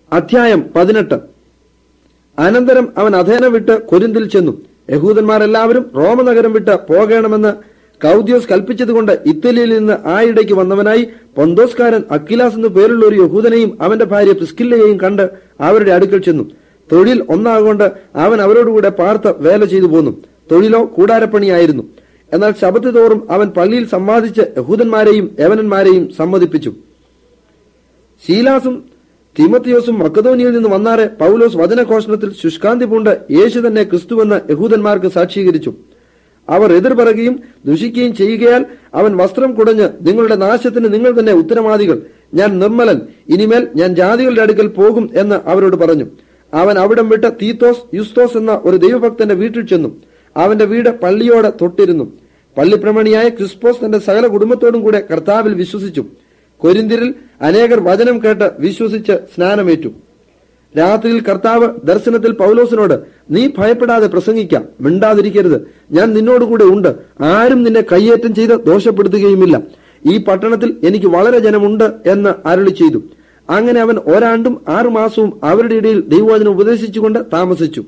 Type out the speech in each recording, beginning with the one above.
അധ്യായം പതിനെട്ട് അനന്തരം അവൻ അധേന വിട്ട് കൊരിന്തിൽ ചെന്നു യഹൂദന്മാരെല്ലാവരും റോമനഗരം വിട്ട് പോകണമെന്ന് കൗദ്യോസ് കൽപ്പിച്ചതുകൊണ്ട് ഇറ്റലിയിൽ നിന്ന് ആയിടയ്ക്ക് വന്നവനായി പൊന്തോസ്കാരൻ അക്കിലാസ് എന്നു പേരുള്ള ഒരു യഹൂദനെയും അവന്റെ ഭാര്യ പ്രിസ്കില്ലയെയും കണ്ട് അവരുടെ അടുക്കൽ ചെന്നു തൊഴിൽ ഒന്നാകൊണ്ട് അവൻ അവരോടുകൂടെ പാർത്ത് വേല ചെയ്തു പോന്നു തൊഴിലോ കൂടാരപ്പണിയായിരുന്നു എന്നാൽ ശബത്ത് തോറും അവൻ പള്ളിയിൽ സമ്മാദിച്ച് യഹൂദന്മാരെയും യവനന്മാരെയും സമ്മതിപ്പിച്ചു ശീലാസും തിമത്തിയോസും മക്കതോനിയിൽ നിന്ന് വന്നാറെ പൗലോസ് വചനഘോഷണത്തിൽ ശുഷ്കാന്തി പൂണ്ട് യേശു തന്നെ ക്രിസ്തുവെന്ന് യഹൂദന്മാർക്ക് സാക്ഷീകരിച്ചു അവർ എതിർ പറയുകയും ദുഷിക്കുകയും ചെയ്യുകയാൽ അവൻ വസ്ത്രം കുടഞ്ഞ് നിങ്ങളുടെ നാശത്തിന് നിങ്ങൾ തന്നെ ഉത്തരവാദികൾ ഞാൻ നിർമ്മലൻ ഇനിമേൽ ഞാൻ ജാതികളുടെ അടുക്കൽ പോകും എന്ന് അവരോട് പറഞ്ഞു അവൻ അവിടം വിട്ട് തീത്തോസ് യുസ്തോസ് എന്ന ഒരു ദൈവഭക്തന്റെ വീട്ടിൽ ചെന്നു അവന്റെ വീട് പള്ളിയോട് തൊട്ടിരുന്നു പള്ളിപ്രമണിയായ ക്രിസ്പോസ് തന്റെ സകല കുടുംബത്തോടും കൂടെ കർത്താവിൽ വിശ്വസിച്ചു കൊരിന്തിരിൽ അനേകർ വചനം കേട്ട് വിശ്വസിച്ച് സ്നാനമേറ്റു രാത്രിയിൽ കർത്താവ് ദർശനത്തിൽ പൗലോസിനോട് നീ ഭയപ്പെടാതെ പ്രസംഗിക്കാം മിണ്ടാതിരിക്കരുത് ഞാൻ നിന്നോടുകൂടെ ഉണ്ട് ആരും നിന്നെ കയ്യേറ്റം ചെയ്ത് ദോഷപ്പെടുത്തുകയുമില്ല ഈ പട്ടണത്തിൽ എനിക്ക് വളരെ ജനമുണ്ട് എന്ന് അരുളി ചെയ്തു അങ്ങനെ അവൻ ഒരാണ്ടും ആറു മാസവും അവരുടെ ഇടയിൽ ദൈവവചനം ഉപദേശിച്ചുകൊണ്ട് താമസിച്ചു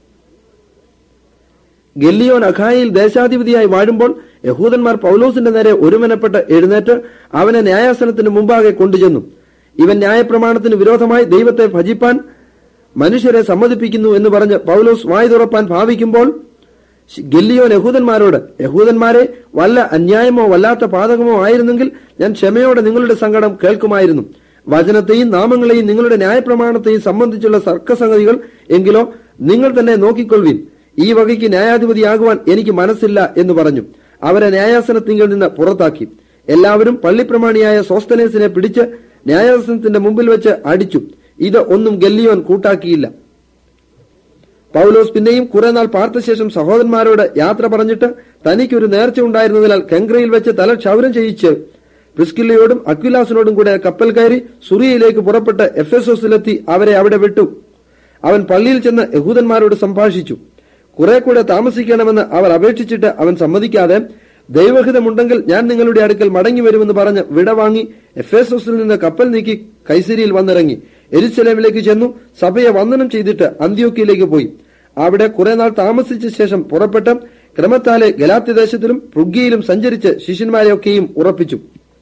ഗല്ലിയോൻ അഖായിൽ ദേശാധിപതിയായി വാഴുമ്പോൾ യഹൂദന്മാർ പൗലോസിന്റെ നേരെ ഒരുമനപ്പെട്ട് എഴുന്നേറ്റ് അവനെ ന്യായാസനത്തിന് മുമ്പാകെ കൊണ്ടുചെന്നു ഇവൻ ന്യായപ്രമാണത്തിന് വിരോധമായി ദൈവത്തെ ഭജിപ്പാൻ മനുഷ്യരെ സമ്മതിപ്പിക്കുന്നു എന്ന് പറഞ്ഞ് പൗലോസ് വായ് തുറപ്പാൻ ഭാവിക്കുമ്പോൾ ഗല്ലിയോൻ യഹൂദന്മാരോട് യഹൂദന്മാരെ വല്ല അന്യായമോ വല്ലാത്ത പാതകമോ ആയിരുന്നെങ്കിൽ ഞാൻ ക്ഷമയോടെ നിങ്ങളുടെ സങ്കടം കേൾക്കുമായിരുന്നു വചനത്തെയും നാമങ്ങളെയും നിങ്ങളുടെ ന്യായപ്രമാണത്തെയും സംബന്ധിച്ചുള്ള തർക്കസംഗതികൾ എങ്കിലോ നിങ്ങൾ തന്നെ നോക്കിക്കൊള്ളുവിൻ ഈ വകയ്ക്ക് ന്യായാധിപതിയാകുവാൻ എനിക്ക് മനസ്സില്ല എന്ന് പറഞ്ഞു അവരെ ന്യായാസനത്തിങ്കിൽ നിന്ന് പുറത്താക്കി എല്ലാവരും പള്ളിപ്രമാണിയായ സോസ്തനേസിനെ പിടിച്ച് ന്യായാസനത്തിന്റെ മുമ്പിൽ വെച്ച് അടിച്ചു ഇത് ഒന്നും ഗല്ലിയോൻ കൂട്ടാക്കിയില്ല പൗലോസ് പിന്നെയും കുറെ നാൾ പാർത്ത ശേഷം സഹോദരന്മാരോട് യാത്ര പറഞ്ഞിട്ട് തനിക്കൊരു നേർച്ച ഉണ്ടായിരുന്നതിനാൽ കെങ്ക്രയിൽ വെച്ച് തല ക്ഷൗരം ചെയ്യിച്ച് പ്രിസ്കില്ലയോടും അക്വിലാസിനോടും കൂടെ കപ്പൽ കയറി സുറിയയിലേക്ക് പുറപ്പെട്ട് എഫെസോസിലെത്തി അവരെ അവിടെ വിട്ടു അവൻ പള്ളിയിൽ ചെന്ന് യഹൂദന്മാരോട് സംഭാഷിച്ചു കുറെ കൂടെ താമസിക്കണമെന്ന് അവർ അപേക്ഷിച്ചിട്ട് അവൻ സമ്മതിക്കാതെ ദൈവഹിതമുണ്ടെങ്കിൽ ഞാൻ നിങ്ങളുടെ അടുക്കൽ മടങ്ങി വരുമെന്ന് പറഞ്ഞ് വിട വാങ്ങി എഫേസോസിൽ നിന്ന് കപ്പൽ നീക്കി കൈസരിയിൽ വന്നിറങ്ങി എരിശലേമിലേക്ക് ചെന്നു സഭയെ വന്ദനം ചെയ്തിട്ട് അന്ത്യോക്കിയിലേക്ക് പോയി അവിടെ കുറെ നാൾ താമസിച്ച ശേഷം പുറപ്പെട്ട് ക്രമത്താലെ ഗലാത്യദേശത്തിലും പൃഗ്യയിലും സഞ്ചരിച്ച് ശിഷ്യന്മാരെയൊക്കെയും ഉറപ്പിച്ചു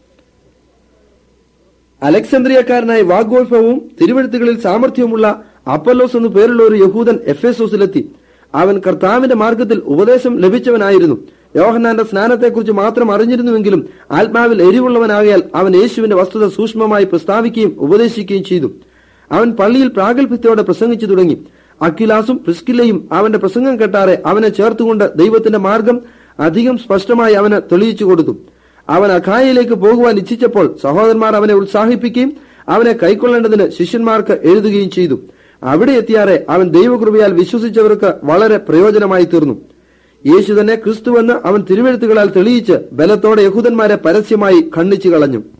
അലക്സാന്ദ്രിയക്കാരനായ വാഗ്വോത്ഭവവും തിരുവഴുത്തുകളിൽ സാമർഥ്യവുമുള്ള അപ്പല്ലോസ് എന്നു പേരുള്ള ഒരു യഹൂദൻ എഫേസോസിലെത്തി അവൻ കർത്താവിന്റെ മാർഗത്തിൽ ഉപദേശം ലഭിച്ചവനായിരുന്നു യോഹന്നാന്റെ സ്നാനത്തെക്കുറിച്ച് മാത്രം അറിഞ്ഞിരുന്നുവെങ്കിലും ആത്മാവിൽ എരിവുള്ളവനാകയാൽ അവൻ യേശുവിന്റെ വസ്തുത സൂക്ഷ്മമായി പ്രസ്താവിക്കുകയും ഉപദേശിക്കുകയും ചെയ്തു അവൻ പള്ളിയിൽ പ്രാഗൽഭ്യത്തോടെ പ്രസംഗിച്ചു തുടങ്ങി അക്കിലാസും പ്രിസ്കില്ലയും അവന്റെ പ്രസംഗം കേട്ടാറെ അവനെ ചേർത്തുകൊണ്ട് ദൈവത്തിന്റെ മാർഗം അധികം സ്പഷ്ടമായി അവന് തെളിയിച്ചു കൊടുത്തു അവൻ അഖായയിലേക്ക് പോകുവാൻ ഇച്ഛിച്ചപ്പോൾ സഹോദരന്മാർ അവനെ ഉത്സാഹിപ്പിക്കുകയും അവനെ കൈക്കൊള്ളേണ്ടതിന് ശിഷ്യന്മാർക്ക് എഴുതുകയും ചെയ്തു അവിടെ എത്തിയാറെ അവൻ ദൈവകൃപയാൽ വിശ്വസിച്ചവർക്ക് വളരെ പ്രയോജനമായി തീർന്നു യേശു തന്നെ ക്രിസ്തുവെന്ന് അവൻ തിരുവെഴുത്തുകളാൽ തെളിയിച്ച് ബലത്തോടെ യഹൂദന്മാരെ പരസ്യമായി ഖണ്ഡിച്ചു കളഞ്ഞു